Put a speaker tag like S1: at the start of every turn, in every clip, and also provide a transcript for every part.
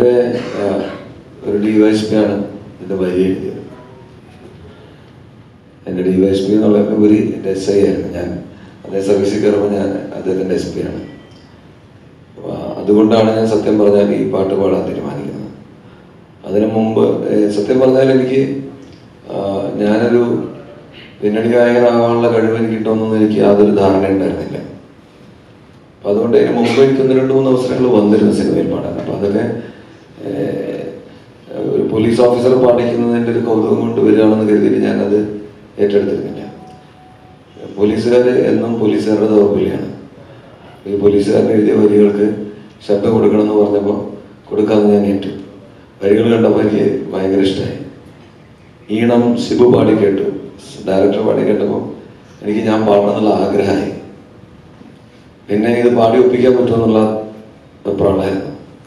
S1: എൻ്റെ ആ, ഒരു ഡി വൈ എസ് പി ആണ് ഇതിൻ്റെ വരി എഴുതിയത് എൻ്റെ ഡി വൈ എസ് പി എന്നുള്ളതിന് ഉപരി എൻ്റെ എസ് ഐ ആയിരുന്നു ഞാൻ അതേ സർവീസിൽ കയറുമ്പോൾ ഞാൻ അദ്ദേഹത്തിൻ്റെ എസ് പി ആണ് അപ്പൊ അതുകൊണ്ടാണ് ഞാൻ സത്യം പറഞ്ഞാൽ ഈ പാട്ട് പാടാൻ തീരുമാനിക്കുന്നത് അതിനു മുമ്പ് ഏഹ്, സത്യം പറഞ്ഞാൽ എനിക്ക് ആ, ഞാനൊരു പിന്നണി ഗായകനാകാനുള്ള കഴിവ് എനിക്ക് കിട്ടുമെന്നൊന്നും എനിക്ക് യാതൊരു ധാരണ ഉണ്ടായിരുന്നില്ല അപ്പൊ അതുകൊണ്ട് അതിന് മുമ്പ് എനിക്ക് ഒന്ന് രണ്ട് മൂന്ന് അവസരങ്ങൾ വന്നിരുന്നു സിനിമയിൽ പാടാൻ അപ്പൊ അതൊക്കെ ഏഹ്, ഒരു പോലീസ് ഓഫീസർ പാടിക്കുന്നതിൻ്റെ ഒരു കൗതുകം കൊണ്ട് വരികയാണെന്ന് കരുതിയിട്ട് ഞാനത് ഏറ്റെടുത്തിരുന്നില്ല പോലീസുകാർ എന്നും പോലീസുകാരുടെ ദൗർബല്യമാണ് ഈ പോലീസുകാരൻ എഴുതിയ വരികൾക്ക് ശബ്ദം കൊടുക്കണമെന്ന് പറഞ്ഞപ്പോൾ കൊടുക്കാമെന്ന് ഞാൻ ഏറ്റു വരികൾ കണ്ടപ്പോൾ എനിക്ക് ഭയങ്കര ഇഷ്ടമായി ഈണം ശിബു പാടി കേട്ടു ഡയറക്ടർ പാടി കേട്ടപ്പോൾ എനിക്ക് ഞാൻ പാടണം എന്നുള്ള ആഗ്രഹമായി പിന്നെ ഇത് പാടി ഒപ്പിക്കാൻ പറ്റുമെന്നുള്ള വെപ്രാളായിരുന്നു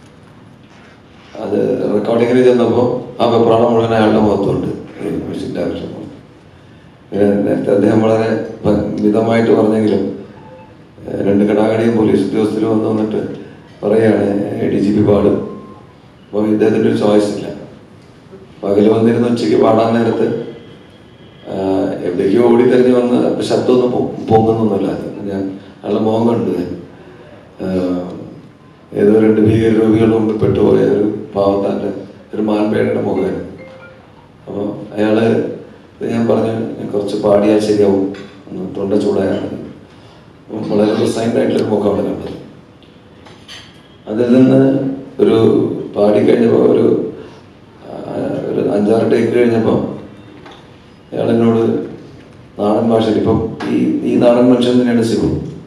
S1: അത് റെക്കോർഡിങ്ങിന് ചെന്നപ്പോൾ ആ വെപ്രാളം മുഴുവൻ അയാളുടെ മുഖത്തുണ്ട് ഈ മ്യൂസിക് ഡയറക്ടർ പിന്നെ നേരത്തെ അദ്ദേഹം വളരെ പ- മിതമായിട്ട് പറഞ്ഞെങ്കിലും ഏഹ് രണ്ട് കടാകടിയും പോലീസ് ഉദ്യോഗസ്ഥരും വന്ന് വന്നിട്ട് പറയാണ് ഡി ജി പി പാടും അപ്പോൾ ഇദ്ദേഹത്തിൻ്റെ ഒരു ചോയ്സ് ഇല്ല പകല് വന്നിരുന്ന് ഉച്ചയ്ക്ക് പാടാൻ നേരത്ത് ആഹ് എവിടേക്കോ ഓടി തെരഞ്ഞു വന്ന് അപ്പൊ ശബ്ദമൊന്നും പൊ- പൊങ്ങുന്നൊന്നുമില്ല അത് ഞാൻ അയാളുടെ മുഖം കണ്ടു ഞാൻ ആഹ് ഏതോ രണ്ട് ഭീകരരോഗികൾ മുമ്പ് പെട്ടുപോയ ഒരു പാവത്താൻ്റെ ഒരു മാൻപേടയുടെ മുഖമായിരുന്നു അപ്പോൾ അയാള് ഇത് ഞാൻ പറഞ്ഞു "ഞാൻ കുറച്ച് പാടിയാൽ ശരിയാവും ഒന്ന് തൊണ്ട ചൂടായാണ് അപ്പം വളരെ റിസൈൻഡ് ആയിട്ടുള്ളൊരു മുഖമാണ് കണ്ടത് അതിൽ നിന്ന് ഒരു പാടി കഴിഞ്ഞപ്പോൾ ഒരു ആ, ഒരു അഞ്ചാറ് ടേക്ക് കഴിഞ്ഞപ്പോൾ അയാൾ എന്നോട് നാടൻ ഭാഷയിൽ ഇപ്പം ഈ ഈ നാടൻ മനുഷ്യൻ തന്നെയാണ് ശിവു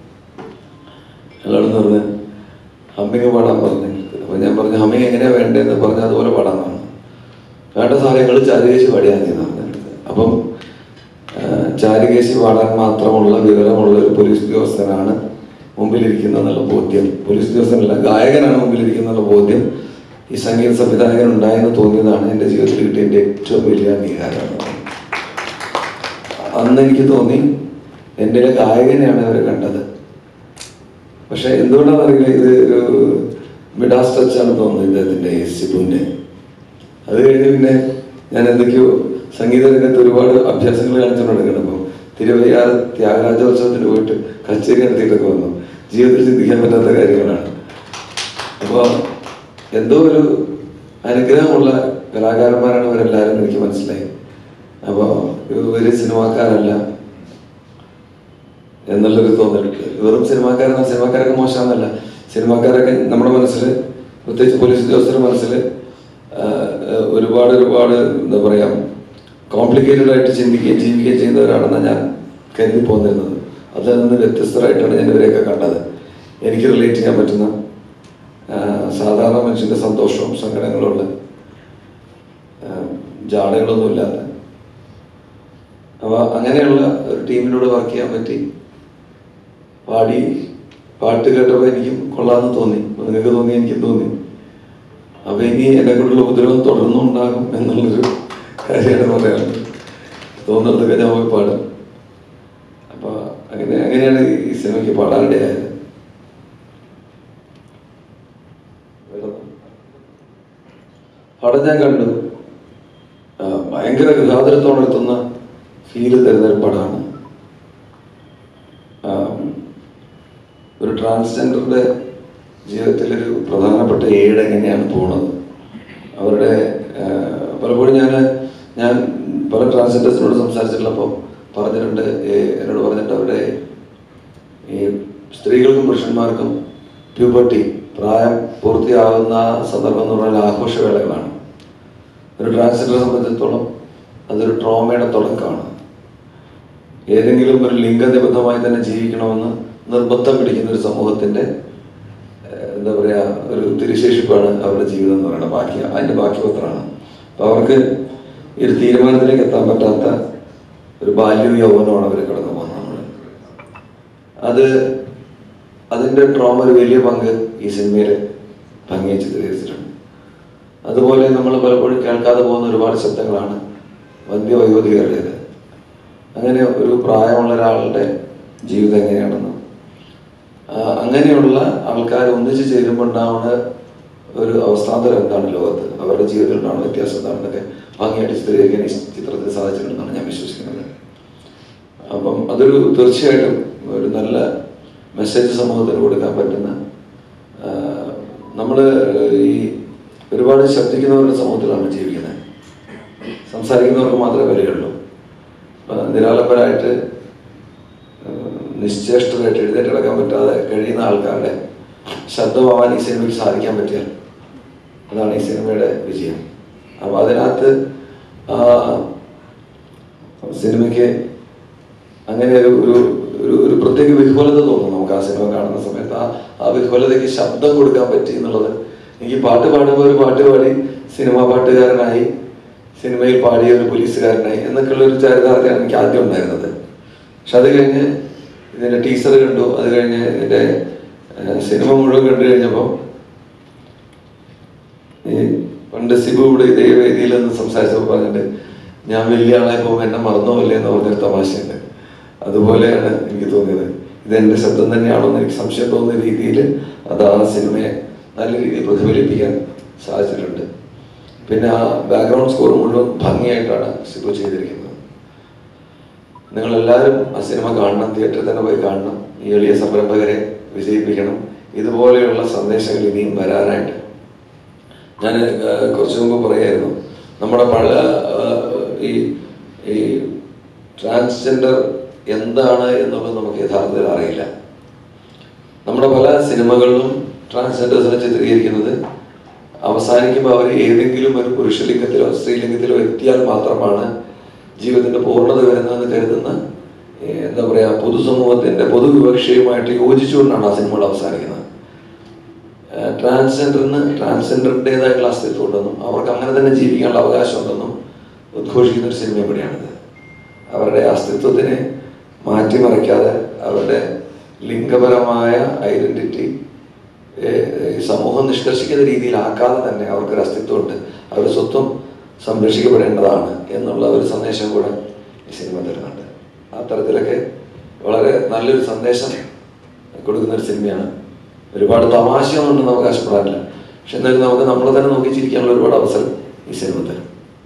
S1: അയാളോട് പറഞ്ഞ് ഹമ്മിങ് പാടാൻ പറഞ്ഞു അപ്പം ഞാൻ പറഞ്ഞു ഹമ്മിങ് എങ്ങനെയാ വേണ്ടതെന്ന് പറഞ്ഞ് അതുപോലെ പാടാൻ പറഞ്ഞു വേണ്ട സാറേ ഞങ്ങൾ ചാരികേശി പാടിയാൽ മതി എന്നാണ് പറഞ്ഞത്. അപ്പം ആ, ചാരികേശി പാടാൻ മാത്രമുള്ള വിവരമുള്ള ഒരു പോലീസ് ഉദ്യോഗസ്ഥനാണ് മുമ്പിലിരിക്കുന്ന എന്നുള്ള ബോധ്യം പോലീസ് ഉദ്യോഗസ്ഥനല്ല ഗായകനാണ് മുമ്പിലിരിക്കുന്ന എന്നുള്ള ബോധ്യം ഈ സംഗീത സംവിധായകൻ ഉണ്ടായെന്ന് തോന്നിയതാണ് എൻ്റെ ജീവിതത്തിൽ കിട്ടിയ എൻ്റെ ഏറ്റവും വലിയ അംഗീകാരമാണ് അന്ന് എനിക്ക് തോന്നി എൻ്റെ ഗായകനെയാണ് അവർ കണ്ടത് പക്ഷെ എന്തുകൊണ്ടാണെന്ന് അറിയില്ല ഇത് ഒരു മിഡാസ് ടച്ചാണ് തോന്നുന്നത് ഇദ്ദേഹത്തിൻ്റെ ഈ സിബുവിൻ്റെ അത് കഴിഞ്ഞ് പിന്നെ ഞാൻ എന്തൊക്കെയോ സംഗീത രംഗത്ത് ഒരുപാട് അഭ്യാസങ്ങൾ കാണിച്ചുകൊണ്ടിരിക്കണം അപ്പോൾ തിരുവയ്യാറ് ത്യാഗരാജോത്സവത്തിന് പോയിട്ട് കച്ചേരി നടത്തിയിട്ടൊക്കെ വന്നു ജീവിതത്തിൽ ചിന്തിക്കാൻ പറ്റാത്ത കാര്യങ്ങളാണ് അപ്പോൾ എന്തോ ഒരു അനുഗ്രഹമുള്ള കലാകാരന്മാരാണ് ഇവരെല്ലാവരും എനിക്ക് മനസ്സിലായി അപ്പോൾ ഇവര് സിനിമാക്കാരല്ല എന്നുള്ളൊരു തോന്നൽ വെറും സിനിമാക്കാരെന്ന സിനിമാക്കാരൊക്കെ മോശമാണെന്നല്ല സിനിമാക്കാരൊക്കെ നമ്മുടെ മനസ്സിൽ പ്രത്യേകിച്ച് പോലീസ് ഉദ്യോഗസ്ഥരുടെ മനസ്സിൽ ഒരുപാട് ഒരുപാട് എന്താ പറയാ കോംപ്ലിക്കേറ്റഡ് ആയിട്ട് ചിന്തിക്കുകയും ജീവിക്കുകയും ചെയ്യുന്നവരാണെന്ന് ഞാൻ കരുതി പോന്നിരുന്നത് അതിൽ നിന്ന് വ്യത്യസ്തരായിട്ടാണ് ഞാൻ ഇവരെയൊക്കെ കണ്ടത് എനിക്ക് റിലേറ്റ് ചെയ്യാൻ പറ്റുന്ന ആ, സാധാരണ മനുഷ്യന്റെ സന്തോഷവും സങ്കടങ്ങളുള്ള ആ, ജാടകളൊന്നുമില്ലാത്ത അപ്പോൾ അങ്ങനെയുള്ള ഒരു ടീമിനോട് വർക്ക് ചെയ്യാൻ പറ്റി പാടി പാട്ട് കേട്ടപ്പോൾ എനിക്കും കൊള്ളാമെന്ന് തോന്നി അപ്പൊ നിങ്ങൾക്ക് തോന്നി എനിക്കും തോന്നി അപ്പൊ ഇനി എന്നെ കൊണ്ടുള്ള ഉപദ്രവം തുടർന്നുണ്ടാകും എന്നുള്ളൊരു കാര്യമാണ് പറയാനുള്ളത് തോന്നുന്നിടത്തൊക്കെ ഞാൻ പോയി പാടും അപ്പൊ അങ്ങനെ അങ്ങനെയാണ് ഈ സിനിമയ്ക്ക് പാടാനിടയായത് അവിടെ ഞാൻ കണ്ടു ആ, ഭയങ്കര ഗൃഹാതരത്തോടെത്തുന്ന ഫീല് തരുന്ന ഒരു പടമാണ് ആ, ഒരു ട്രാൻസ്ജെൻഡറുടെ ജീവിതത്തിലൊരു പ്രധാനപ്പെട്ട ഏഴ് എങ്ങനെയാണ് പോണത് അവരുടെ ആ, പലപ്പോഴും ഞാൻ ഞാൻ പല ട്രാൻസ്ജെൻഡേഴ്സിനോട് സംസാരിച്ചിട്ടുള്ളപ്പോൾ പറഞ്ഞിട്ടുണ്ട് ഏ, എന്നോട് പറഞ്ഞിട്ട് അവരുടെ ഈ സ്ത്രീകൾക്കും പുരുഷന്മാർക്കും പ്യൂബർട്ടി പ്രായം പൂർത്തിയാകുന്ന സന്ദർഭം എന്ന് പറഞ്ഞാൽ ആഘോഷവേളകളാണ് ഒരു ട്രാൻസ്ജെൻഡറെ സംബന്ധിച്ചിടത്തോളം അതൊരു ട്രോമയുടെ തുടക്കമാണ് ഏതെങ്കിലും ഒരു ലിംഗനിബദ്ധമായി തന്നെ ജീവിക്കണമെന്ന് നിർബന്ധം പിടിക്കുന്ന ഒരു സമൂഹത്തിന്റെ ഏഹ്, എന്താ പറയാ ഒരു തിരിശേഷിപ്പാണ് അവരുടെ ജീവിതം എന്ന് പറയുന്നത് ബാക്കി അതിന്റെ ബാക്കി പത്രമാണ് അപ്പൊ അവർക്ക് ഈ ഒരു തീരുമാനത്തിലേക്ക് എത്താൻ പറ്റാത്ത ഒരു ബാല്യവും യൗവനമാണ് അവർ കടന്നു പോകുന്നത് നമ്മള് അത് അതിന്റെ ട്രോമ ഒരു വലിയ പങ്ക് ഈ സിനിമയിൽ ഭംഗിയെ ചിത്രീകരിച്ചിട്ടുണ്ട് അതുപോലെ നമ്മൾ പലപ്പോഴും കേൾക്കാതെ പോകുന്ന ഒരുപാട് ശബ്ദങ്ങളാണ് വന്ധ്യവയോധികരുടേത് അങ്ങനെ ഒരു പ്രായമുള്ള ഒരാളുടെ ജീവിതം എങ്ങനെയാണെന്ന് ആ, അങ്ങനെയുള്ള ആൾക്കാർ ഒന്നിച്ച് ചേരുമ്പോൾ ഉണ്ടാവുന്ന ഒരു അവസ്ഥാന്തരം എന്താണ് ലോകത്ത് അവരുടെ ജീവിതത്തിൽ ഉണ്ടാകുന്ന വ്യത്യാസം എന്താണെന്നൊക്കെ ഭംഗിയായിട്ട് ചിത്രീകരിക്കാൻ ഈ ചിത്രത്തിൽ സാധിച്ചിട്ടുണ്ടെന്നാണ് ഞാൻ വിശ്വസിക്കുന്നത് അപ്പം അതൊരു തീർച്ചയായിട്ടും ഒരു നല്ല മെസ്സേജ് സമൂഹത്തിന് കൊടുക്കാൻ പറ്റുന്ന നമ്മൾ ഈ ഒരുപാട് ശബ്ദിക്കുന്നവരുടെ സമൂഹത്തിലാണ് ജീവിക്കുന്നത് സംസാരിക്കുന്നവർക്ക് മാത്രമേ വിലയുള്ളൂ ആ, നിരാലംബരായിട്ട് ആ, നിശ്ചേഷ്ടരായിട്ട് എഴുന്നേറ്റ് കിടക്കാൻ പറ്റാതെ കഴിയുന്ന ആൾക്കാരുടെ ശബ്ദമാവാൻ ഈ സിനിമയ്ക്ക് സാധിക്കാൻ പറ്റിയാൽ അതാണ് ഈ സിനിമയുടെ വിജയം അപ്പോൾ അതിനകത്ത് ആ സിനിമയ്ക്ക് അങ്ങനെ ഒരു ഒരു ഒരു ഒരു പ്രത്യേക വിഹ്വലത തോന്നും നമുക്ക് ആ സിനിമ കാണുന്ന സമയത്ത് ആ ആ വിഹ്വലതയ്ക്ക് ശബ്ദം കൊടുക്കാൻ പറ്റി എന്നുള്ളത് എനിക്ക് പാട്ട് പാടുമ്പോൾ ഒരു പാട്ട് പാടി സിനിമാ പാട്ടുകാരനായി സിനിമയിൽ പാടിയ ഒരു പോലീസുകാരനായി എന്നൊക്കെയുള്ള ഒരു ചരിതാർത്ഥയാണ് എനിക്ക് ആദ്യം ഉണ്ടായിരുന്നത് പക്ഷെ അത് കഴിഞ്ഞ് ഇതിന്റെ ടീസർ കണ്ടു അത് കഴിഞ്ഞ് ഇതിന്റെ ഏഹ്, സിനിമ മുഴുവൻ കണ്ടു കഴിഞ്ഞപ്പോൾ ഈ പണ്ട് സിബു ഇവിടെ ഇതേ വേദിയിൽ നിന്ന് സംസാരിച്ചപ്പോൾ പറഞ്ഞിട്ട് ഞാൻ വലിയ ആളെ പോകുമ്പോൾ എന്നെ മറന്നോ ഇല്ലേ എന്ന് പറഞ്ഞൊരു തമാശയുണ്ട് അതുപോലെയാണ് എനിക്ക് തോന്നിയത് ഇത് എൻ്റെ ശബ്ദം തന്നെയാണോ എന്ന് എനിക്ക് സംശയം തോന്നുന്ന രീതിയിൽ അത് ആ സിനിമയെ നല്ല രീതിയിൽ പ്രതിഫലിപ്പിക്കാൻ സാധിച്ചിട്ടുണ്ട് പിന്നെ ആ ബാക്ക്ഗ്രൗണ്ട് സ്കോർ മുഴുവൻ ഭംഗിയായിട്ടാണ് സിബു ചെയ്തിരിക്കുന്നത് നിങ്ങൾ എല്ലാവരും ആ സിനിമ കാണണം തിയേറ്ററിൽ തന്നെ പോയി കാണണം ഈ എളിയ സംരംഭകരെ വിജയിപ്പിക്കണം ഇതുപോലെയുള്ള സന്ദേശങ്ങൾ ഇനിയും വരാനായിട്ട് ഞാൻ കുറച്ചു മുമ്പ് പറയായിരുന്നു നമ്മുടെ പല ആ, ഈ ഈ ട്രാൻസ്ജെൻഡർ എന്താണ് എന്നുള്ളത് നമുക്ക് യഥാർത്ഥത്തിൽ അറിയില്ല നമ്മുടെ പല സിനിമകളിലും ട്രാൻസ്ജെൻഡേഴ്സിനെ ചിത്രീകരിക്കുന്നത് അവസാനിക്കുമ്പോൾ അവർ ഏതെങ്കിലും ഒരു പുരുഷലിംഗത്തിലോ സ്ത്രീലിംഗത്തിലോ എത്തിയാൽ മാത്രമാണ് ജീവിതത്തിന്റെ പൂർണ്ണത വരുന്നതെന്ന് കരുതുന്ന ഏ, എന്താ പറയാ പൊതുസമൂഹത്തിന്റെ പൊതുവിവക്ഷയുമായിട്ട് യോജിച്ചുകൊണ്ടാണ് ആ സിനിമകൾ അവസാനിക്കുന്നത് ട്രാൻസ്ജെൻഡറിന് ട്രാൻസ്ജെൻഡറിൻ്റെതായിട്ടുള്ള അസ്തിത്വം ഉണ്ടെന്നും അവർക്ക് അങ്ങനെ തന്നെ ജീവിക്കാനുള്ള അവകാശം ഉണ്ടെന്നും ഉദ്ഘോഷിക്കുന്ന ഒരു സിനിമ കൂടിയാണിത് അവരുടെ അസ്തിത്വത്തിനെ മാറ്റിമറിക്കാതെ അവരുടെ ലിംഗപരമായ ഐഡന്റിറ്റി സമൂഹം നിഷ്കർഷിക്കുന്ന രീതിയിലാക്കാതെ തന്നെ അവർക്കൊരു അസ്തിത്വമുണ്ട് അവരുടെ സ്വത്വം സംരക്ഷിക്കപ്പെടേണ്ടതാണ് എന്നുള്ള ഒരു സന്ദേശം കൂടെ ഈ സിനിമ തരുന്നുണ്ട് ആ തരത്തിലൊക്കെ വളരെ നല്ലൊരു സന്ദേശം കൊടുക്കുന്ന ഒരു സിനിമയാണ് ഒരുപാട് തമാശയൊന്നും നമുക്ക് അവകാശപ്പെടാനില്ല പക്ഷെ എന്നാലും നമുക്ക് നമ്മളെ തന്നെ നോക്കി ചിരിക്കാനുള്ള ഒരുപാട് അവസരം ഈ സിനിമ തരും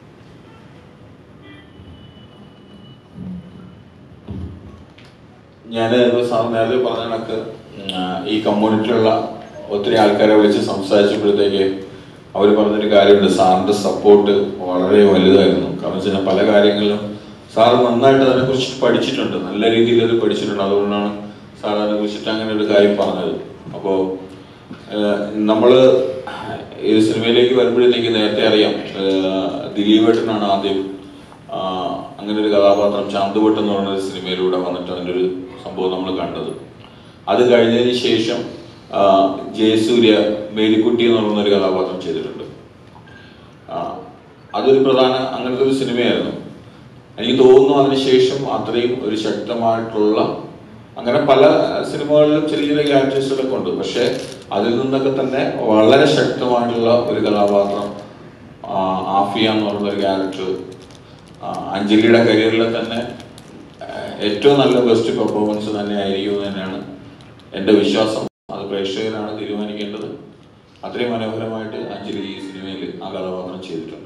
S2: ഞാൻ സാർ നേരത്തെ പറഞ്ഞ കണക്ക് ഉം, ആ, ഈ കമ്മ്യൂണിറ്റിയിലുള്ള ഒത്തിരി ആൾക്കാരെ വിളിച്ച് സംസാരിച്ചപ്പോഴത്തേക്ക് അവർ പറഞ്ഞൊരു കാര്യമുണ്ട് സാറിന്റെ സപ്പോർട്ട് വളരെ വലുതായിരുന്നു കാരണം വെച്ചാൽ പല കാര്യങ്ങളിലും സാർ നന്നായിട്ട് അതിനെ കുറിച്ച് പഠിച്ചിട്ടുണ്ട് നല്ല രീതിയിൽ അത് പഠിച്ചിട്ടുണ്ട് അതുകൊണ്ടാണ് സാർ അതിനെ കുറിച്ചിട്ട് അങ്ങനെ ഒരു കാര്യം പറഞ്ഞത് അപ്പോൾ നമ്മൾ ഈ സിനിമയിലേക്ക് വരുമ്പോഴത്തേക്ക് നേരത്തെ അറിയാം ഏഹ്, ദിലീപേട്ടനാണ് ആദ്യം ആ, അങ്ങനെ ഒരു കഥാപാത്രം ചാന്തുവട്ട് എന്ന് പറയുന്ന ഒരു സിനിമയിലൂടെ വന്നിട്ട് അതിൻ്റെ ഒരു സംഭവം നമ്മൾ കണ്ടത് അത് കഴിഞ്ഞതിന് ശേഷം ആ, ജയസൂര്യ മേലിക്കുട്ടി എന്ന് പറയുന്ന ഒരു കഥാപാത്രം ചെയ്തിട്ടുണ്ട് ആ, അതൊരു പ്രധാന അങ്ങനത്തെ ഒരു സിനിമയായിരുന്നു എനിക്ക് തോന്നുന്നു അതിനുശേഷം അത്രയും ഒരു ശക്തമായിട്ടുള്ള അങ്ങനെ പല സിനിമകളിലും ചെറിയ ചെറിയ ക്യാരക്ടേഴ്സുകളൊക്കെ ഉണ്ട് പക്ഷെ അതിൽ നിന്നൊക്കെ തന്നെ വളരെ ശക്തമായിട്ടുള്ള ഒരു കഥാപാത്രം ആ, ആഫിയ എന്ന് പറയുന്ന ഒരു ക്യാരക്ടർ അഞ്ജലിയുടെ കരിയറിലെ തന്നെ ആ, ഏറ്റവും നല്ല ബെസ്റ്റ് പെർഫോമൻസ് തന്നെ ആയിരിക്കും എന്ന് തന്നെയാണ് എൻ്റെ വിശ്വാസം അത് പ്രേക്ഷകരാണ് തീരുമാനിക്കേണ്ടത് അത്രയും മനോഹരമായിട്ട് അഞ്ജലി ഈ സിനിമയിൽ ആ കഥാപാത്രം ചെയ്തിട്ടുണ്ട്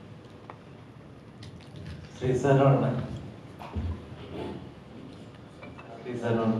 S3: ശ്രീസാരാണ് ശ്രീസാരാണ്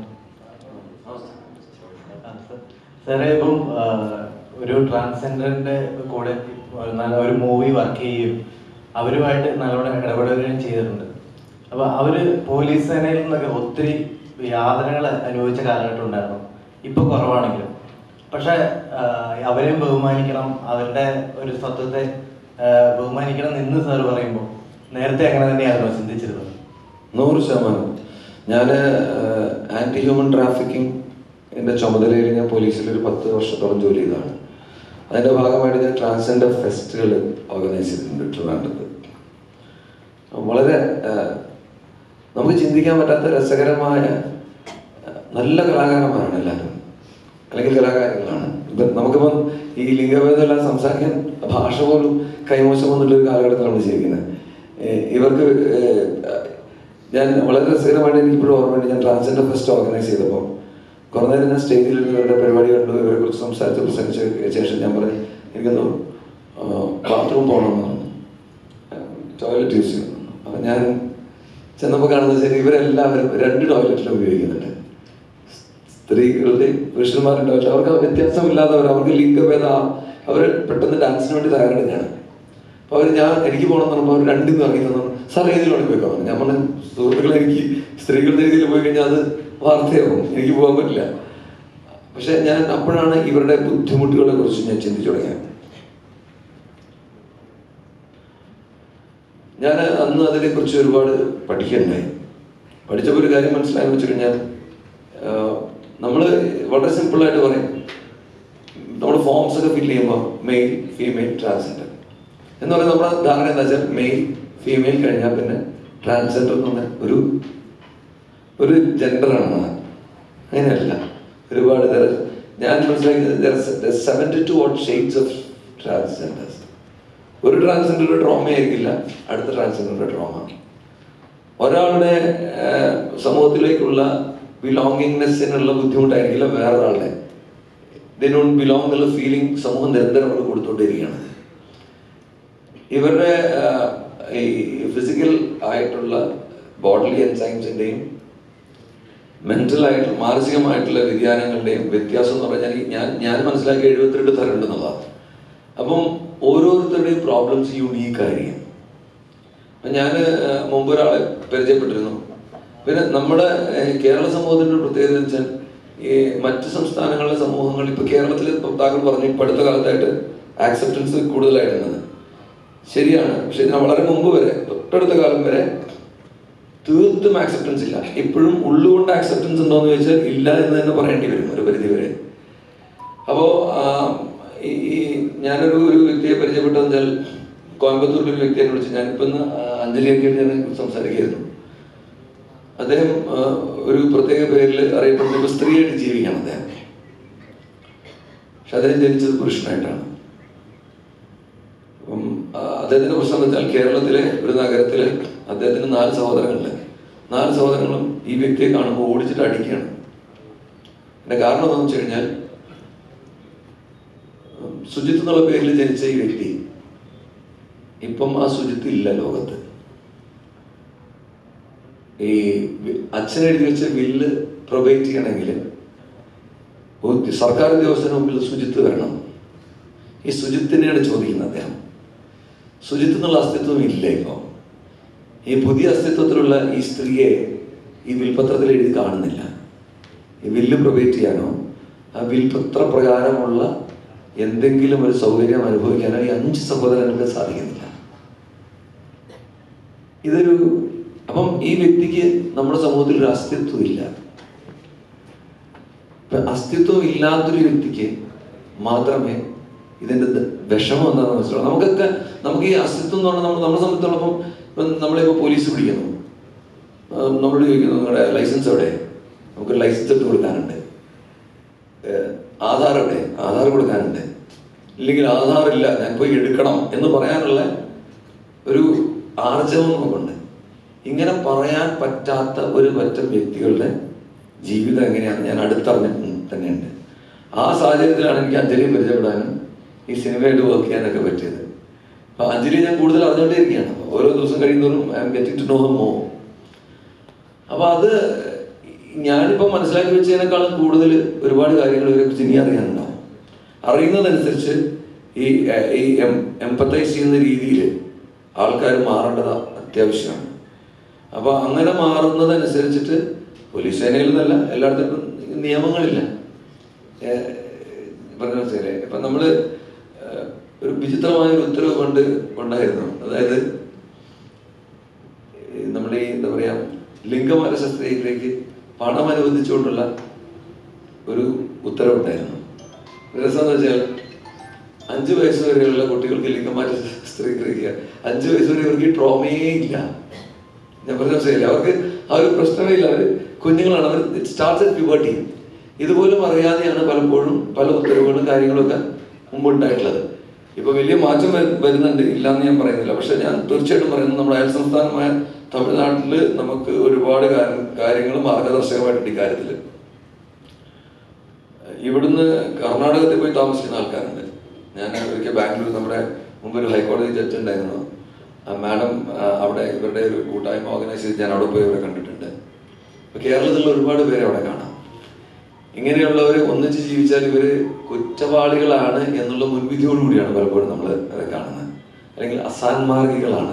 S3: സാറേ ഇപ്പം ആ, ഒരു ട്രാൻസ്ജെൻഡറിന്റെ കൂടെ ഒരു നല്ല ഒരു മൂവി വർക്ക് ചെയ്യുകയും അവരുമായിട്ട് നല്ലോണം ഇടപെടുകയും ചെയ്തിട്ടുണ്ട് അപ്പൊ അവര് പോലീസ് സേനയിൽ നിന്നൊക്കെ ഒത്തിരി യാതനകൾ അനുഭവിച്ച കാലഘട്ടം ഉണ്ടായിരുന്നു ഇപ്പൊ കുറവാണെങ്കിലും പക്ഷെ ആ, അവരെയും ബഹുമാനിക്കണം അവരുടെ ഒരു സ്വത്വത്തെ ആ, ബഹുമാനിക്കണം എന്ന് സാർ പറയുമ്പോൾ നേരത്തെ അങ്ങനെ തന്നെയായിരുന്നു ചിന്തിച്ചിരുന്നത്
S1: നൂറ് ശതമാനം ഞാൻ ആന്റി ഹ്യൂമൻ ട്രാഫിക്കിംഗ് എൻ്റെ ചുമതലയിൽ ഞാൻ പോലീസിൽ ഒരു പത്ത് വർഷത്തോളം ജോലി ചെയ്തതാണ് അതിൻ്റെ ഭാഗമായിട്ട് ഞാൻ ട്രാൻസ്ജെൻഡർ ഫെസ്റ്റുകൾ ഓർഗനൈസ് ചെയ്തിട്ടുണ്ട് ട്രിവാൻഡ്രത്ത് വളരെ ആ, നമുക്ക് ചിന്തിക്കാൻ പറ്റാത്ത രസകരമായ ആ, നല്ല കലാകാരന്മാരാണ് എല്ലാവരും അല്ലെങ്കിൽ കലാകാരികളാണ് ഇപ്പം നമുക്കിപ്പം ഈ ലിംഗഭേദമെല്ലാം സംസാരിക്കാൻ ഭാഷ പോലും കൈമോശം വന്നിട്ടൊരു കാലഘട്ടത്തിൽ നമ്മൾ ജീവിക്കുന്നത് ഏഹ് ഇവർക്ക് ഏഹ് ഞാൻ വളരെ രസകരമായിട്ട് എനിക്ക് ഇപ്പോഴും ഓർമ്മയുണ്ട് ഞാൻ ട്രാൻസ്ജെൻഡർ ഫെസ്റ്റ് ഓർഗനൈസ് ചെയ്തപ്പോൾ കുറേ നേരം ഞാൻ സ്റ്റേജിൽ ഇവരുടെ പരിപാടി കണ്ടു ഇവരെ കുറിച്ച് സംസാരിച്ച് പ്രസംഗിച്ച ശേഷം ഞാൻ പറഞ്ഞു എനിക്കെന്തോ ബാത്റൂം പോകണമെന്ന് പറഞ്ഞു ടോയ്ലറ്റ് യൂസ് ചെയ്യുന്നു അപ്പം ഞാൻ ചെന്നപ്പോൾ കാണുന്നത് വെച്ചാൽ ഇവരെല്ലാവരും രണ്ട് ടോയ്ലറ്റിലും ഉപയോഗിക്കുന്നുണ്ട് സ്ത്രീകളുടെയും പുരുഷന്മാരുടെ ടോയ്ലറ്റ് അവർക്ക് വ്യത്യാസമില്ലാത്തവർ അവർക്ക് ലിംഗഭേദ അവർ പെട്ടെന്ന് ഡാൻസിന് വേണ്ടി തയ്യാറെടുക്കുകയാണ് അപ്പോൾ അവർ ഞാൻ എനിക്ക് പോകണമെന്ന് പറയുമ്പോൾ അവർ രണ്ടിൽ നിന്ന് ഇറങ്ങി തന്നു സാർ ഏതിലാണ് പോയിക്കോ ഞാൻ പറഞ്ഞ സുഹൃത്തുക്കളെ എനിക്ക് സ്ത്രീകളുടെ രീതിയിൽ പോയി കഴിഞ്ഞാൽ അത് വാർത്തയാവും എനിക്ക് പോകാൻ പറ്റില്ല പക്ഷെ ഞാൻ അപ്പോഴാണ് ഇവരുടെ ബുദ്ധിമുട്ടുകളെ കുറിച്ച് ഞാൻ ചിന്തിച്ചു തുടങ്ങിയത് ഞാൻ അന്ന് അതിനെക്കുറിച്ച് ഒരുപാട് പഠിക്കണ്ടായി പഠിച്ചപ്പോൾ ഒരു കാര്യം മനസ്സിലായെന്ന് വെച്ച് കഴിഞ്ഞാൽ നമ്മൾ വളരെ സിമ്പിളായിട്ട് പറയും നമ്മൾ ഫോംസ് ഒക്കെ ഫില്ല് ചെയ്യുമ്പോൾ മെയിൽ ഫീമെയിൽ ട്രാൻസ്ജെൻഡർ എന്ന് പറയുന്നത് നമ്മുടെ ധാരണ എന്താ വെച്ചാൽ മെയിൽ ഫീമെയിൽ കഴിഞ്ഞാൽ പിന്നെ ട്രാൻസ്ജെൻഡർ എന്ന് പറഞ്ഞ ഒരു ഒരു ജെൻഡറാണ് അങ്ങനെയല്ല ഒരുപാട് തര- ഞാൻ മനസ്സിലാക്കിയത് seventy two what shades of transgenders ഒരു ട്രാൻസ്ജെൻഡറുടെ ട്രോമ ആയിരിക്കില്ല അടുത്ത ട്രാൻസ്ജെൻഡറുടെ ട്രോമ ഒരാളുടെ ഏഹ്, സമൂഹത്തിലേക്കുള്ള ബിലോങ്ങിങ്നെസ്സിനുള്ള ബുദ്ധിമുട്ടായിരിക്കില്ല വേറൊരാളുടെ ദേ ഡോണ്ട് ബിലോങ് എന്നുള്ള ഫീലിംഗ് സമൂഹം നിരന്തരം അവർക്ക് കൊടുത്തുകൊണ്ടിരിക്കുകയാണ് ഇവരുടെ ആഹ്, ഈ ഫിസിക്കൽ ആയിട്ടുള്ള ബോഡി എൻസൈംസിൻ്റെയും മെന്റൽ ആയിട്ടുള്ള മാനസികമായിട്ടുള്ള വ്യതിയാനങ്ങളുടെയും വ്യത്യാസം എന്ന് പറഞ്ഞാൽ ഈ ഞാൻ ഞാൻ മനസ്സിലാക്കിയ എഴുപത്തിരണ്ട് തരം ഉണ്ടെന്നുള്ളതാണ് അപ്പം ഓരോരുത്തരുടെയും പ്രോബ്ലംസ് യുണീക്ക് ആയിരിക്കും അപ്പം ഞാൻ മുമ്പ് ഒരാളെ പരിചയപ്പെട്ടിരുന്നു പിന്നെ നമ്മുടെ ഏഹ്, കേരള സമൂഹത്തിൻ്റെ ഒരു പ്രത്യേകത എന്ന് വെച്ചാൽ ഈ മറ്റ് സംസ്ഥാനങ്ങളിലെ സമൂഹങ്ങൾ ഇപ്പൊ കേരളത്തിൽ ഇപ്പൊ താങ്കൾ പറഞ്ഞു ഇപ്പൊ അടുത്ത കാലത്തായിട്ട് ആക്സെപ്റ്റൻസ് കൂടുതലായിരുന്നത് ശരിയാണ് പക്ഷെ ഇതിന് വളരെ മുമ്പ് വരെ തൊട്ടടുത്ത കാലം വരെ തീർത്തും ആക്സെപ്റ്റൻസ് ഇല്ല ഇപ്പോഴും ഉള്ളുകൊണ്ട് ആക്സെപ്റ്റൻസ് ഉണ്ടോ എന്ന് ചോദിച്ചാൽ ഇല്ല എന്ന് തന്നെ പറയേണ്ടി വരും ഒരു പരിധി വരെ അപ്പോ ആ, ഈ ഈ ഞാനൊരു ഒരു വ്യക്തിയെ പരിചയപ്പെട്ടതെന്ന് വെച്ചാൽ കോയമ്പത്തൂരിൽ ഒരു വ്യക്തിയെ വിളിച്ച് ഞാനിപ്പോ ഇന്ന് അഞ്ജലിയൊക്കെ ഞാൻ സംസാരിക്കുകയായിരുന്നു അദ്ദേഹം ആ, ഒരു പ്രത്യേക പേരിൽ അറിയപ്പെടുന്ന ഇപ്പൊ സ്ത്രീയായിട്ട് ജീവിക്കണം അദ്ദേഹം പക്ഷെ അദ്ദേഹം ജനിച്ചത് പുരുഷനായിട്ടാണ് അപ്പം ആ, അദ്ദേഹത്തിന്റെ പ്രശ്നം എന്ന് വെച്ചാൽ കേരളത്തിലെ ഒരു നഗരത്തിലെ അദ്ദേഹത്തിന് നാല് സഹോദരങ്ങളുണ്ട് നാല് സഹോദരങ്ങളും ഈ വ്യക്തിയെ കാണുമ്പോൾ ഓടിച്ചിട്ട് അടിക്കുകയാണ് അതിന്റെ കാരണം എന്താണെന്ന് വെച്ച് കഴിഞ്ഞാൽ ഉം, സുജിത്ത് എന്നുള്ള പേരിൽ ജനിച്ച ഈ വ്യക്തി ഇപ്പം ആ സുജിത്ത് ഇല്ല ലോകത്ത് ഈ വി- അച്ഛൻ എഴുതി വെച്ച ബില്ല് പ്രൊബേറ്റ് ചെയ്യണമെങ്കിൽ ഒരു സർക്കാർ ഉദ്യോഗസ്ഥന് മുമ്പിൽ സുജിത്ത് വരണം ഈ സുജിത്തിനെയാണ് ചോദിക്കുന്നത് അദ്ദേഹം സുജിത്ത് എന്നുള്ള അസ്തിത്വം ഇല്ല ഇപ്പൊ ഈ പുതിയ അസ്തിത്വത്തിലുള്ള ഈ സ്ത്രീയെ ഈ വിൽപത്രത്തിൽ എഴുതി കാണുന്നില്ല ഈ വില്ല് പ്രൊബേറ്റ് ചെയ്യാനോ ആ വിൽപത്ര പ്രകാരമുള്ള എന്തെങ്കിലും ഒരു സൗകര്യം അനുഭവിക്കാനോ ഈ അഞ്ച് സഹോദരങ്ങൾക്ക് സാധിക്കുന്നില്ല ഇതൊരു അപ്പം ഈ വ്യക്തിക്ക് നമ്മുടെ സമൂഹത്തിൽ ഒരു അസ്തിത്വം ഇല്ല ഇപ്പൊ അസ്തിത്വം ഇല്ലാത്തൊരു വ്യക്തിക്ക് മാത്രമേ ഇതിന്റെ ദ- വിഷമം എന്താണെന്ന് മനസ്സിലാവും നമുക്കൊക്കെ നമുക്ക് ഈ അസ്തിത്വം എന്ന് പറഞ്ഞാൽ നമ്മൾ നമ്മളെ സംബന്ധിച്ചിടത്തോളം ഇപ്പം നമ്മളിപ്പോൾ പോലീസ് പിടിക്കുന്നു ആ, നമ്മളോട് ചോദിക്കുന്നു നിങ്ങളുടെ ലൈസൻസ് എവിടെ നമുക്കൊരു ലൈസൻസ് എടുത്ത് കൊടുക്കാനുണ്ട് ഏഹ്, ആധാർ എവിടെ ആധാർ കൊടുക്കാനുണ്ട് ഇല്ലെങ്കിൽ ആധാർ ഇല്ല ഞാൻ പോയി എടുക്കണം എന്ന് പറയാനുള്ള ഒരു ആർജവം നമുക്കുണ്ട് ഇങ്ങനെ പറയാൻ പറ്റാത്ത ഒരു പറ്റം വ്യക്തികളുടെ ജീവിതം എങ്ങനെയാണ് ഞാൻ അടുത്തറിഞ്ഞ തന്നെയുണ്ട് ആ സാഹചര്യത്തിലാണ് എനിക്ക് അഞ്ജലി പരിചയപ്പെടാനും ഈ സിനിമയായിട്ട് വർക്ക് ചെയ്യാനൊക്കെ പറ്റിയത് അപ്പൊ അഞ്ജലി ഞാൻ കൂടുതൽ അറിഞ്ഞുകൊണ്ടേയിരിക്കുകയാണ് ഓരോ ദിവസം കഴിയുന്നതോറും I'm getting to know more അപ്പൊ അത് ഞാനിപ്പോ മനസ്സിലാക്കി വെച്ചതിനേക്കാളും കൂടുതൽ ഒരുപാട് കാര്യങ്ങൾ ഇവരെ കുറിച്ച് ഇനി അറിയാനുണ്ടാവും അറിയുന്നതനുസരിച്ച് ഈ എ- ഈ എംപത്തൈസ് ചെയ്യുന്ന രീതിയിൽ ആൾക്കാർ മാറേണ്ടത് അത്യാവശ്യമാണ് അപ്പൊ അങ്ങനെ മാറുന്നതനുസരിച്ചിട്ട് പോലീസ് സേനയിൽ നിന്നല്ല എല്ലായിടത്തും നിയമങ്ങളില്ല ഏഹ് പറഞ്ഞ മനസ്സിലായില്ലേ ഇപ്പൊ നമ്മള് ഏഹ് ഒരു വിചിത്രമായ ഒരു ഉത്തരവ് കൊണ്ട് ഉണ്ടായിരുന്നു അതായത് ഈ നമ്മുടെ ഈ എന്താ പറയാ ലിംഗമാല ശസ്ത്രക്രിയയിലേക്ക് പണം അനുവദിച്ചുകൊണ്ടുള്ള ഒരു ഉത്തരവുണ്ടായിരുന്നു രസം എന്ന് വെച്ചാൽ അഞ്ചു വയസ്സ് വരെയുള്ള കുട്ടികൾക്ക് ലിംഗമാറ്റ ശസ്ത്രക്രിയ അഞ്ചു വയസ്സ് വരെ ഇവർക്ക് ട്രോമയേ ഇല്ല ഞാൻ പറഞ്ഞ മനസ്സിലായില്ല അവർക്ക് ആ ഒരു പ്രശ്നമേ ഇല്ല അവർ കുഞ്ഞുങ്ങളാണ് അവർ സ്റ്റാർട്ട് അറ്റ് പ്യൂബർട്ടി ഇതുപോലും അറിയാതെയാണ് പലപ്പോഴും പല ഉത്തരവുകളും കാര്യങ്ങളും ഒക്കെ മുമ്പുണ്ടായിട്ടുള്ളത് ഇപ്പൊ വലിയ മാറ്റം വരു- വരുന്നുണ്ട് ഇല്ലാന്ന് ഞാൻ പറയുന്നില്ല പക്ഷെ ഞാൻ തീർച്ചയായിട്ടും പറയുന്നത് നമ്മുടെ അയൽ സംസ്ഥാനമായ തമിഴ്നാട്ടിൽ നമുക്ക് ഒരുപാട് കാര്യങ്ങൾ മാർഗദർശകമായിട്ടുണ്ട് ഇക്കാര്യത്തിൽ ഇവിടുന്ന് കർണാടകത്തിൽ പോയി താമസിക്കുന്ന ആൾക്കാരുണ്ട് ഞാൻ ഒരിക്കൽ ബാംഗ്ലൂർ നമ്മുടെ മുമ്പ് ഒരു ഹൈക്കോടതി ജഡ്ജ് ഉണ്ടായിരുന്നു ആ മാഡം ആ, അവിടെ ഇവരുടെ ഒരു കൂട്ടായ്മ ഓർഗനൈസ് ചെയ്ത് ഞാൻ അവിടെ പോയി ഇവരെ കണ്ടിട്ടുണ്ട് അപ്പൊ കേരളത്തിലുള്ള ഒരുപാട് പേരെ അവിടെ കാണാം ഇങ്ങനെയുള്ളവർ ഒന്നിച്ച് ജീവിച്ചാൽ ഇവര് കുറ്റവാളികളാണ് എന്നുള്ള മുൻവിധിയോടുകൂടിയാണ് പലപ്പോഴും നമ്മൾ അവരെ കാണുന്നത് അല്ലെങ്കിൽ അസാൻമാർഗികളാണ്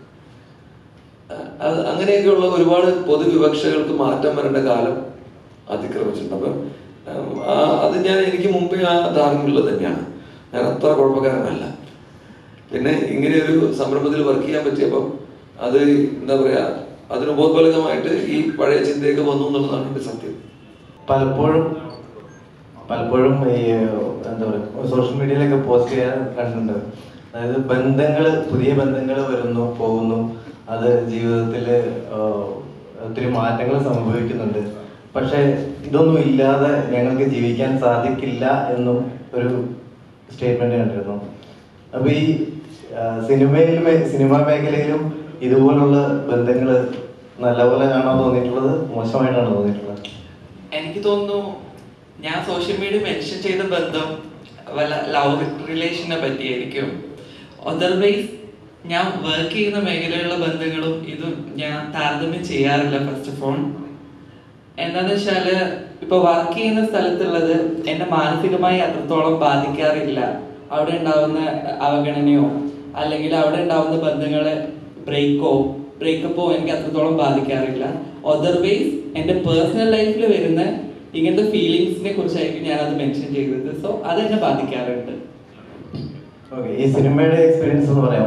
S1: അത് അങ്ങനെയൊക്കെയുള്ള ഒരുപാട് പൊതുവിവക്ഷകൾക്ക് മാറ്റം വരേണ്ട കാലം അതിക്രമിച്ചിട്ടുണ്ട് അപ്പം ഉം, ആ, അത് ഞാൻ എനിക്ക് മുമ്പേ ആ ധാരണയുള്ളത് തന്നെയാണ് ഞാൻ അത്ര കുഴപ്പക്കാരനല്ല പിന്നെ ഇങ്ങനെ ഒരു സംരംഭത്തിൽ വർക്ക് ചെയ്യാൻ പറ്റിയപ്പം അത് എന്താ പറയാ അതിന് ഉപോത്ബലകമായിട്ട് ഈ പഴയ ചിന്തയൊക്കെ വന്നു എന്നുള്ളതാണ് എൻ്റെ സത്യം
S3: പലപ്പോഴും പലപ്പോഴും ഈ എന്താ പറയുക സോഷ്യൽ മീഡിയയിലൊക്കെ പോസ്റ്റ് ചെയ്യാൻ കണ്ടിട്ടുണ്ട് അതായത് ബന്ധങ്ങൾ പുതിയ ബന്ധങ്ങൾ വരുന്നു പോകുന്നു അത് ജീവിതത്തിൽ ഒത്തിരി മാറ്റങ്ങൾ സംഭവിക്കുന്നുണ്ട് പക്ഷെ ഇതൊന്നും ഇല്ലാതെ ഞങ്ങൾക്ക് ജീവിക്കാൻ സാധിക്കില്ല എന്നും ഒരു സ്റ്റേറ്റ്മെന്റ് കണ്ടിരുന്നു അപ്പൊ ഈ സിനിമയിലും സിനിമാ മേഖലയിലും ഇതുപോലുള്ള ബന്ധങ്ങൾ നല്ലപോലെ ആണോ തോന്നിയിട്ടുള്ളത് മോശമായിട്ടാണോ തോന്നിയിട്ടുള്ളത്
S4: എനിക്ക് തോന്നുന്നു ഞാൻ സോഷ്യൽ മീഡിയ മെൻഷൻ ചെയ്ത ബന്ധം വല്ല ലവ് റിലേഷനെ പറ്റിയായിരിക്കും അതർവൈസ് ഞാൻ വർക്ക് ചെയ്യുന്ന മേഖലയിലുള്ള ബന്ധങ്ങളും ഇതും ഞാൻ താരതമ്യം ചെയ്യാറില്ല ഫസ്റ്റ് ഓഫ് ഓൾ എന്താന്ന് വെച്ചാല് ഇപ്പൊ വർക്ക് ചെയ്യുന്ന സ്ഥലത്തുള്ളത് എന്നെ മാനസികമായി അത്രത്തോളം ബാധിക്കാറില്ല അവിടെ ഉണ്ടാവുന്ന അവഗണനയോ അല്ലെങ്കിൽ അവിടെ ഉണ്ടാവുന്ന ബന്ധങ്ങളെ ബ്രേക്കോ ബ്രേക്കപ്പോ എനിക്ക് അത്രത്തോളം ബാധിക്കാറില്ല അതർവൈസ് എൻ്റെ പേഴ്സണൽ ലൈഫിൽ വരുന്ന ഇങ്ങനത്തെ ഫീലിങ്സിനെ കുറിച്ചായിരിക്കും ഞാൻ അത് മെൻഷൻ ചെയ്തത് സോ അത് എന്നെ ബാധിക്കാറുണ്ട്
S3: ഓക്കെ ഈ സിനിമയുടെ എക്സ്പീരിയൻസ് എന്ന് പറയാമോ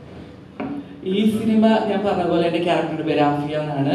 S4: ഈ സിനിമ ഞാൻ പറഞ്ഞ പോലെ എൻ്റെ ക്യാരക്ടറുടെ പേര് ആഫിയ എന്നാണ്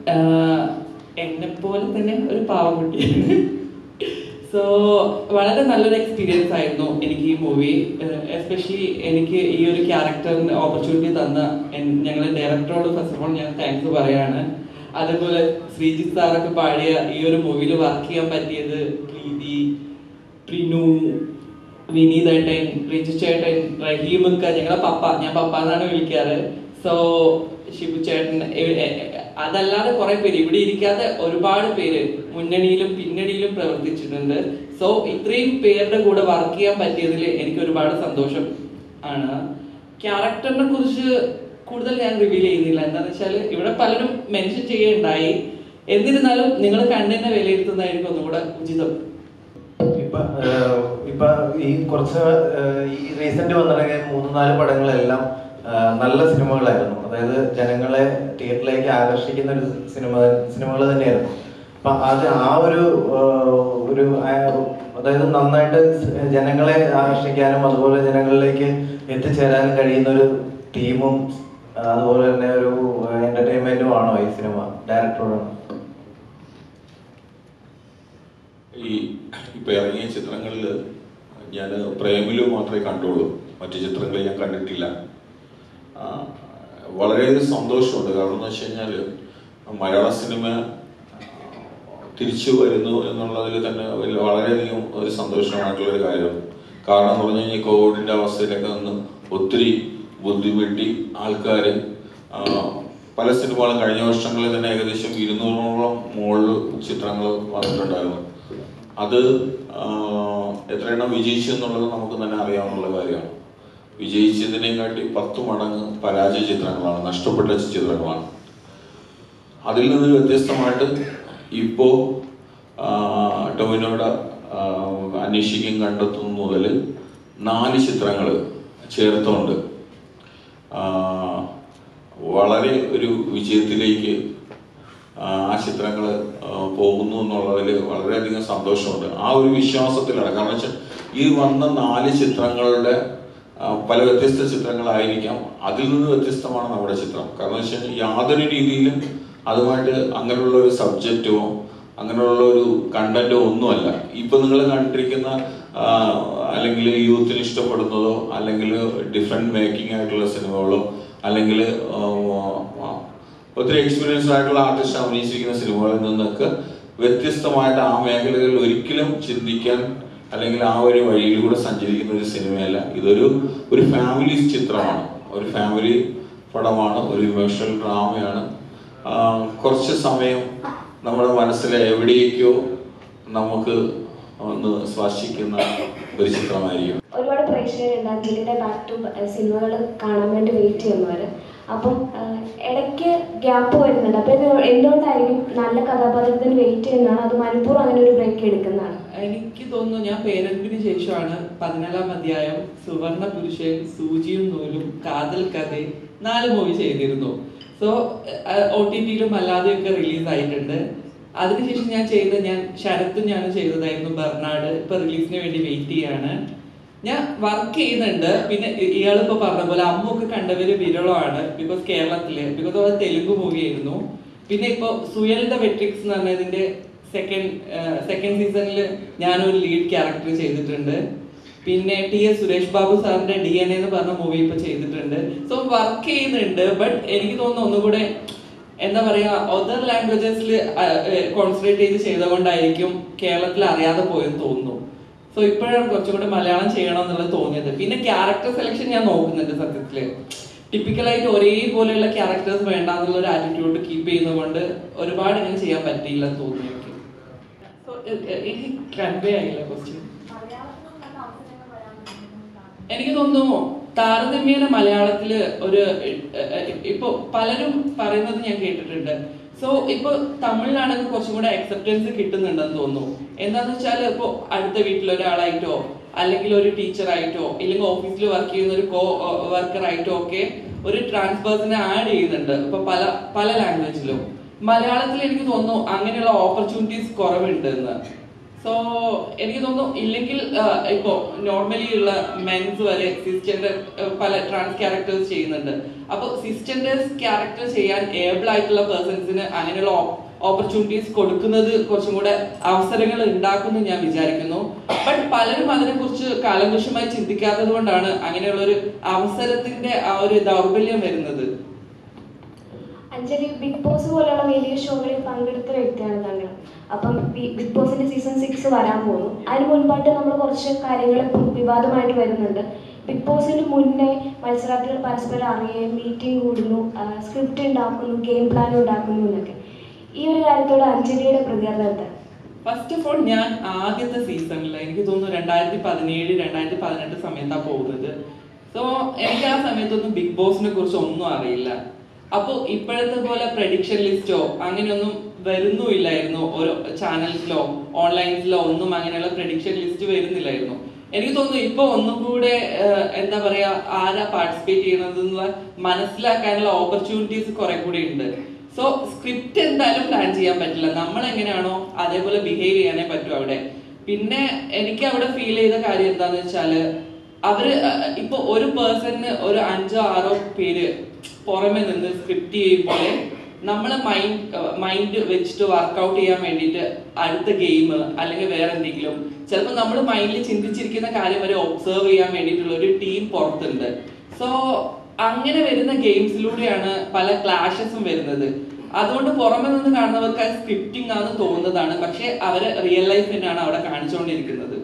S4: എന്നെ പോലെ തന്നെ ഒരു പാവം കുട്ടിയാണ് സോ വളരെ നല്ലൊരു എക്സ്പീരിയൻസ് ആയിരുന്നു എനിക്ക് ഈ മൂവി എസ്പെഷ്യലി എനിക്ക് ഈ ഒരു ക്യാരക്ടറിന് ഓപ്പർച്യൂണിറ്റി തന്ന എൻ- ഞങ്ങളുടെ ഡയറക്ടറോട് ഫസ്റ്റ് ഓഫ് ഓൾ ഞാൻ താങ്ക്സ് പറയാണ് അതുപോലെ ശ്രീജിത്ത് സാറൊക്കെ പാടിയ ഈ ഒരു മൂവിയിൽ വർക്ക് ചെയ്യാൻ പറ്റിയത് പ്രീതി പ്രിനു വിനീതേട്ടൻ റിജു ചേട്ടൻ റഹീമൊക്കെ ഞങ്ങളെ പപ്പ ഞാൻ പപ്പ എന്നാണ് വിളിക്കാറ് സോ ഷിബു ചേട്ടൻ എ- എ- എ- അതല്ലാതെ കുറെ പേര് ഇവിടെ ഇരിക്കാതെ ഒരുപാട് പേര് മുന്നണിയിലും പിന്നണിയിലും പ്രവർത്തിച്ചിട്ടുണ്ട് സോ ഇത്രയും പേരുടെ കൂടെ വർക്ക് ചെയ്യാൻ പറ്റിയതിൽ എനിക്ക് ഒരുപാട് സന്തോഷം ആണ് ക്യാരക്ടറിനെ കുറിച്ച് കൂടുതൽ ഞാൻ റിവീൽ ചെയ്യുന്നില്ല എന്താണെന്ന് വെച്ചാൽ ഇവിടെ പലരും മെൻഷൻ ചെയ്യുകയുണ്ടായി എന്നിരുന്നാലും നിങ്ങൾ കണ്ടെന്നെ വിലയിരുത്തുന്നതായിരിക്കും ഒന്നുകൂടെ ഉചിതം
S3: ഇപ്പൊ ഏഹ്, ഇപ്പൊ ഈ കുറച്ച് ഏഹ്, ഈ റീസെന്റ് വന്നിറങ്ങിയ മൂന്ന് നാല് പടങ്ങളെല്ലാം ഏഹ്, നല്ല സിനിമകളായിരുന്നു അതായത് ജനങ്ങളെ തിയേറ്ററിലേക്ക് ആകർഷിക്കുന്ന ഒരു സിനിമ സിനിമകൾ തന്നെയായിരുന്നു അപ്പൊ അത് ആ ഒരു ഏഹ്, ഒരു ആ- അതായത് നന്നായിട്ട് ജനങ്ങളെ ആകർഷിക്കാനും അതുപോലെ ജനങ്ങളിലേക്ക് എത്തിച്ചേരാനും കഴിയുന്ന ഒരു ടീമും അതുപോലെ തന്നെ ഒരു എന്റർടൈൻമെന്റും ആണോ ഈ സിനിമ ഡയറക്ടറോടാണ്
S2: ഈ ഇപ്പൊ ഇറങ്ങിയ ചിത്രങ്ങളിൽ ഞാൻ പ്രേമിലു മാത്രമേ കണ്ടുള്ളൂ മറ്റു ചിത്രങ്ങൾ ഞാൻ കണ്ടിട്ടില്ല ആ, വളരെയധികം സന്തോഷമുണ്ട് കാരണം എന്ന് വെച്ച് കഴിഞ്ഞാൽ മലയാള സിനിമ തിരിച്ചു വരുന്നു എന്നുള്ളതിൽ തന്നെ വലിയ വളരെയധികം ഒരു സന്തോഷമായിട്ടുള്ള ഒരു കാര്യമാണ് കാരണം എന്ന് പറഞ്ഞു കഴിഞ്ഞാൽ കോവിഡിന്റെ അവസ്ഥയിലൊക്കെ നിന്ന് ഒത്തിരി ബുദ്ധിമുട്ടി ആൾക്കാർ പല സിനിമകളും കഴിഞ്ഞ വർഷങ്ങളിൽ തന്നെ ഏകദേശം ഇരുന്നൂറോളം മുകളിൽ ചിത്രങ്ങൾ വന്നിട്ടുണ്ടായിരുന്നു അത് ആ, എത്രയെണ്ണം വിജയിച്ചു എന്നുള്ളത് നമുക്ക് തന്നെ അറിയാവുന്ന കാര്യമാണ് വിജയിച്ചതിനെക്കാട്ടി പത്ത് മടങ്ങ് പരാജയ ചിത്രങ്ങളാണ് നഷ്ടപ്പെട്ട ചിത്രങ്ങളാണ് അതിൽ നിന്ന് വ്യത്യസ്തമായിട്ട് ഇപ്പോ ആ, ടൊവിനോയുടെ ആ, അന്വേഷിക്കും കണ്ടെത്തുന്നു മുതൽ നാല് ചിത്രങ്ങൾ ചേർത്തുകൊണ്ട് ആ, വളരെ ഒരു വിജയത്തിലേക്ക് ആ ആ ചിത്രങ്ങൾ പോകുന്നു എന്നുള്ളതിൽ വളരെയധികം സന്തോഷമുണ്ട് ആ ഒരു വിശ്വാസത്തിലാണ് കാരണം വെച്ചാൽ ഈ വന്ന നാല് ചിത്രങ്ങളുടെ ആ, പല വ്യത്യസ്ത ചിത്രങ്ങളായിരിക്കാം അതിൽ നിന്ന് വ്യത്യസ്തമാണ് നമ്മുടെ ചിത്രം കാരണം വെച്ചാൽ യാതൊരു രീതിയിലും അതുമായിട്ട് അങ്ങനെയുള്ള ഒരു സബ്ജക്റ്റോ അങ്ങനെയുള്ള ഒരു കണ്ടന്റോ ഒന്നുമല്ല ഇപ്പൊ നിങ്ങൾ കണ്ടിരിക്കുന്ന ആ, അല്ലെങ്കിൽ യൂത്തിന് ഇഷ്ടപ്പെടുന്നതോ അല്ലെങ്കിൽ ഡിഫറെന്റ് മേക്കിംഗ് ആയിട്ടുള്ള സിനിമകളോ അല്ലെങ്കിൽ ഒത്തിരി എക്സ്പീരിയൻസ്ഡ് ആയിട്ടുള്ള ആർട്ടിസ്റ്റ് അഭിനയിച്ചിരിക്കുന്ന സിനിമകളിൽ നിന്നൊക്കെ വ്യത്യസ്തമായിട്ട് ആ മേഖലകളിൽ ഒരിക്കലും ചിന്തിക്കാൻ അല്ലെങ്കിൽ ആ ഒരു വഴിയിലൂടെ സഞ്ചരിക്കുന്ന ഒരു സിനിമയല്ല ഇതൊരു ഒരു ഫാമിലി ചിത്രമാണ് ഒരു ഫാമിലി പടമാണ് ഒരു ഇമോഷണൽ ഡ്രാമയാണ് ആ, കുറച്ച് സമയം നമ്മുടെ മനസ്സിലെ എവിടേക്കോ നമുക്ക് ഒന്ന് സ്പർശിക്കുന്ന ഒരു ചിത്രമായിരിക്കും
S5: ഒരുപാട് പ്രേക്ഷകരുണ്ട് അഞ്ജലിയുടെ ബാക്ക് ടു സിനിമകൾ കാണാൻ വേണ്ടി വെയിറ്റ് ചെയ്യുന്നവർ അപ്പം ആ, ഇടയ്ക്ക് ഗ്യാപ്പ് വരുന്നുണ്ട് അപ്പോൾ ഇത് എന്തുകൊണ്ടായിരിക്കും നല്ല കഥാപാത്രത്തിന് വെയിറ്റ് ചെയ്യുന്നതാണ് അത് മനഃപൂർവ്വം അങ്ങനെ ഒരു ബ്രേക്ക് എടുക്കുന്നതാണ്
S4: എനിക്ക് തോന്നുന്നു ഞാൻ പേരന്റിന് ശേഷമാണ് പതിനാലാം അധ്യായം സുവർണ പുരുഷൻ സൂചിയും നൂലും കാതൽ കഥ നാല് മൂവി ചെയ്തിരുന്നു സോ ഒ ടി ടിയിലും അല്ലാതെയൊക്കെ റിലീസ് ആയിട്ടുണ്ട് അതിനുശേഷം ഞാൻ ചെയ്ത ഞാൻ ശരത്തും ഞാൻ ചെയ്തതായിരുന്നു ബർണാഡ് ഇപ്പൊ റിലീസിന് വേണ്ടി വെയിറ്റ് ചെയ്യാണ് ഞാൻ വർക്ക് ചെയ്യുന്നുണ്ട് പിന്നെ ഇയാളിപ്പോ പറഞ്ഞ പോലെ അമ്മൊക്കെ കണ്ടവര് വിരളമാണ് ബിക്കോസ് കേരളത്തില് ബിക്കോസ് അത് തെലുങ്ക് മൂവി ആയിരുന്നു പിന്നെ ഇപ്പൊ സുയൽ ദ വെട്രിക്സ് എന്ന് പറഞ്ഞതിന്റെ സെക്കൻഡ് സെക്കൻഡ് സീസണിൽ ഞാനൊരു ലീഡ് ക്യാരക്ടർ ചെയ്തിട്ടുണ്ട് പിന്നെ ടി എസ് സുരേഷ് ബാബു സാറിന്റെ ഡി എൻ എന്ന് പറഞ്ഞ മൂവി ഇപ്പൊ ചെയ്തിട്ടുണ്ട് സോ വർക്ക് ചെയ്യുന്നുണ്ട് ബട്ട് എനിക്ക് തോന്നുന്നു ഒന്നുകൂടെ എന്താ പറയാ അതർ ലാംഗ്വേജസിൽ കോൺസെൻട്രേറ്റ് ചെയ്ത് ചെയ്തുകൊണ്ടായിരിക്കും കേരളത്തിൽ അറിയാതെ പോയെന്ന് തോന്നുന്നു സോ ഇപ്പോഴാണ് കുറച്ചും കൂടെ മലയാളം ചെയ്യണം എന്നുള്ളത് തോന്നിയത് പിന്നെ ക്യാരക്ടർ സെലക്ഷൻ ഞാൻ നോക്കുന്നുണ്ട് സത്യത്തില് ടിപ്പിക്കലായിട്ട് ഒരേപോലെയുള്ള ക്യാരക്ടേഴ്സ് വേണ്ട എന്നുള്ള ഒരു ആറ്റിറ്റ്യൂഡ് കീപ്പ് ചെയ്യുന്നതുകൊണ്ട് ഒരുപാട് ഇങ്ങനെ ചെയ്യാൻ പറ്റിയില്ല എന്ന് തോന്നി എനിക്ക് സോ എനിക്ക് കൺവേ ആയില്ല ക്വസ്റ്റ്യൻ എനിക്ക് തോന്നുന്നു താരതമ്യേന മലയാളത്തില് ഒരു എ- എ- ഇപ്പൊ പലരും പറയുന്നത് ഞാൻ കേട്ടിട്ടുണ്ട് സോ ഇപ്പൊ തമിഴിലാണെങ്കിൽ കുറച്ചും കൂടെ അക്സെപ്റ്റൻസ് കിട്ടുന്നുണ്ടെന്ന് തോന്നുന്നു എന്താന്ന് വെച്ചാൽ ഇപ്പൊ അടുത്ത വീട്ടിലൊരാളായിട്ടോ അല്ലെങ്കിൽ ഒരു ടീച്ചറായിട്ടോ ഇല്ലെങ്കിൽ ഓഫീസിൽ വർക്ക് ചെയ്യുന്ന ഒരു കോ വർക്കർ ആയിട്ടോ ഒക്കെ ഒരു ട്രാൻസ് പേഴ്സണെ ആഡ് ചെയ്യുന്നുണ്ട് ഇപ്പൊ പല പല ലാംഗ്വേജിലും മലയാളത്തിൽ എനിക്ക് തോന്നുന്നു അങ്ങനെയുള്ള ഓപ്പർച്യൂണിറ്റീസ് കുറവുണ്ട് എന്ന് സോ എനിക്ക് തോന്നുന്നു ഇല്ലെങ്കിൽ ആ, ഇപ്പോ നോർമലി ഉള്ള മെൻസ് വരെ സിസ്റ്ററിന്റെ പല ട്രാൻസ് ക്യാരക്ടേഴ്സ് ചെയ്യുന്നുണ്ട് അപ്പൊ സിസ്റ്ററിന്റെ ക്യാരക്ടർ ചെയ്യാൻ ഏബിൾ ആയിട്ടുള്ള പേഴ്സൺസിന് അങ്ങനെയുള്ള ഓപ്പർച്യൂണിറ്റീസ് കൊടുക്കുന്നത് കുറച്ചും കൂടെ അവസരങ്ങൾ ഉണ്ടാക്കുമെന്ന് ഞാൻ വിചാരിക്കുന്നു ബട്ട് പലരും അതിനെ കുറിച്ച് കാലങ്കൃഷമായി ചിന്തിക്കാത്തത് കൊണ്ടാണ് അങ്ങനെയുള്ള ഒരു അവസരത്തിന്റെ ആ ഒരു ദൗർബല്യം വരുന്നത്
S5: അഞ്ജലി ബിഗ് ബോസ് പോലുള്ള വലിയ ഷോകളിൽ പങ്കെടുത്ത വ്യക്തിയാണ് താങ്കൾ അപ്പം ബി- ബിഗ് ബോസിന്റെ സീസൺ സിക്സ് വരാൻ പോകുന്നു അതിന് മുൻപായിട്ട് നമ്മൾ കുറച്ച് കാര്യങ്ങൾ ഇപ്പം വിവാദമായിട്ട് വരുന്നുണ്ട് ബിഗ് ബോസിന് മുന്നേ മത്സരാർത്ഥികൾ പരസ്പരം അറിയുകയും മീറ്റിംഗ് കൂടുന്നു സ്ക്രിപ്റ്റ് ഉണ്ടാക്കുന്നു ഗെയിം പ്ലാൻ ഉണ്ടാക്കുന്നു എന്നൊക്കെ ഈ ഒരു കാര്യത്തോട് അഞ്ജലിയുടെ പ്രതികരണം എന്താ
S4: ഫസ്റ്റ് ഓഫ് ഓൾ ഞാൻ ആദ്യത്തെ സീസണിൽ എനിക്ക് തോന്നുന്നു രണ്ടായിരത്തി പതിനേഴ് രണ്ടായിരത്തി പതിനെട്ട് സമയത്താണ് പോകുന്നത് സോ എനിക്ക് ആ സമയത്തൊന്നും ബിഗ് ബോസിനെ കുറിച്ച് ഒന്നും അറിയില്ല അപ്പോൾ ഇപ്പോഴത്തെ പോലെ പ്രഡിക്ഷൻ ലിസ്റ്റോ അങ്ങനെയൊന്നും വരുന്നുമില്ലായിരുന്നു ഓരോ ചാനൽസിലോ ഓൺലൈൻസിലോ ഒന്നും അങ്ങനെയുള്ള പ്രഡിക്ഷൻ ലിസ്റ്റ് വരുന്നില്ലായിരുന്നു എനിക്ക് തോന്നുന്നു ഇപ്പൊ ഒന്നും കൂടെ ഏഹ്, എന്താ പറയാ ആരാ പാർട്ടിസിപ്പേറ്റ് ചെയ്യുന്നത് എന്നുള്ള മനസ്സിലാക്കാനുള്ള ഓപ്പർച്യൂണിറ്റീസ് കുറെ കൂടി ഉണ്ട് സോ സ്ക്രിപ്റ്റ് എന്തായാലും പ്ലാൻ ചെയ്യാൻ പറ്റില്ല നമ്മൾ എങ്ങനെയാണോ അതേപോലെ ബിഹേവ് ചെയ്യാനേ പറ്റൂ അവിടെ പിന്നെ എനിക്ക് അവിടെ ഫീൽ ചെയ്ത കാര്യം എന്താന്ന് വെച്ചാല് അവര് അഹ് ഇപ്പൊ ഒരു പേഴ്സണിന് ഒരു അഞ്ചോ ആറോ പേര് പുറമെ നിന്ന് സ്ക്രിപ്റ്റ് ചെയ്യുമ്പോൾ നമ്മളെ മൈൻഡ് മൈൻഡ് വെച്ചിട്ട് വർക്കൗട്ട് ചെയ്യാൻ വേണ്ടിയിട്ട് അടുത്ത ഗെയിം അല്ലെങ്കിൽ വേറെ എന്തെങ്കിലും ചിലപ്പോൾ നമ്മൾ മൈൻഡിൽ ചിന്തിച്ചിരിക്കുന്ന കാര്യം വരെ ഒബ്സർവ് ചെയ്യാൻ വേണ്ടിയിട്ടുള്ള ഒരു ടീം പുറത്തുണ്ട് സോ അങ്ങനെ വരുന്ന ഗെയിംസിലൂടെയാണ് പല ക്ലാഷസും വരുന്നത് അതുകൊണ്ട് പുറമെ നിന്ന് കാണുന്നവർക്ക് അത് സ്ക്രിപ്റ്റിംഗ് ആണെന്ന് തോന്നുന്നതാണ് പക്ഷെ അവര് റിയൽ ലൈഫ് തന്നെയാണ് അവിടെ കാണിച്ചുകൊണ്ടിരിക്കുന്നത്